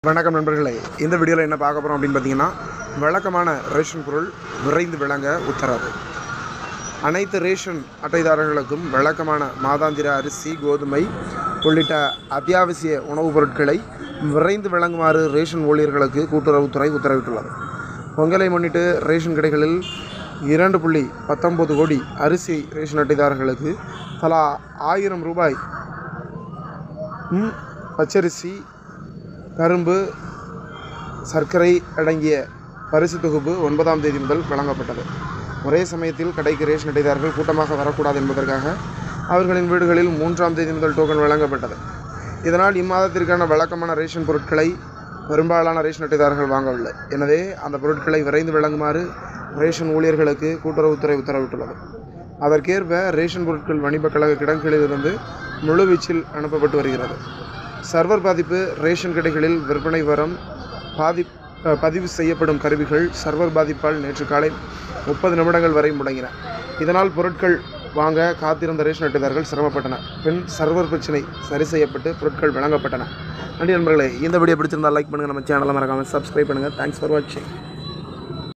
வணக்கம் நண்பர்களே இந்த வீடியோவில் என்ன பார்க்க போகிறோம் அப்படின்னு பார்த்தீங்கன்னா வழக்கமான ரேஷன் பொருள் விரைந்து விளங்க உத்தரவு அனைத்து ரேஷன் அட்டைதாரர்களுக்கும் வழக்கமான மாதாந்திர அரிசி கோதுமை உள்ளிட்ட அத்தியாவசிய உணவுப் பொருட்களை விரைந்து வழங்குமாறு ரேஷன் ஊழியர்களுக்கு கூட்டுறவுத்துறை உத்தரவிட்டுள்ளது பொங்கலை முன்னிட்டு ரேஷன் கடைகளில் இரண்டு புள்ளி பத்தொம்பது கோடி அரிசி ரேஷன் அட்டைதாரர்களுக்கு தலா ஆயிரம் ரூபாய் ம், பச்சரிசி கரும்பு சர்க்கரை அடங்கிய பரிசு தொகுப்பு ஒன்பதாம் தேதி முதல் வழங்கப்பட்டது ஒரே சமயத்தில் கடைக்கு ரேஷன் அட்டைதாரர்கள் கூட்டமாக வரக்கூடாது என்பதற்காக அவர்களின் வீடுகளில் மூன்றாம் தேதி முதல் டோக்கன் வழங்கப்பட்டது இதனால் இம்மாதத்திற்கான வழக்கமான ரேஷன் பொருட்களை பெரும்பாலான ரேஷன் அட்டைதாரர்கள் வாங்கவில்லை எனவே அந்த பொருட்களை விரைந்து வழங்குமாறு ரேஷன் ஊழியர்களுக்கு கூட்டுறவுத்துறை உத்தரவிட்டுள்ளது அதற்கேற்ப ரேஷன் பொருட்கள் வணிபக் கழக கிடங்குகளிலிருந்து முழுவீச்சில் அனுப்பப்பட்டு வருகிறது சர்வர் பாதிப்பு ரேஷன் கடைகளில் விற்பனை வரம் பாதி அஹ், பதிவு செய்யப்படும் கருவிகள் சர்வர் பாதிப்பால் நேற்று காலை முப்பது நிமிடங்கள் வரை முடங்கின இதனால் பொருட்கள் வாங்க காத்திருந்த ரேஷன் அட்டைதாரர்கள் சிரமப்பட்டனர் பின் சர்வர் பிரச்சனை சரி செய்யப்பட்டு பொருட்கள் வழங்கப்பட்டன நன்றி நண்பர்களே இந்த வீடியோ பிடிச்சிருந்தால் லைக் பண்ணுங்கள் நம்ம சேனலை மறக்காமல் சப்ஸ்கிரைப் பண்ணுங்கள் தேங்க்ஸ் ஃபார் வாட்சிங்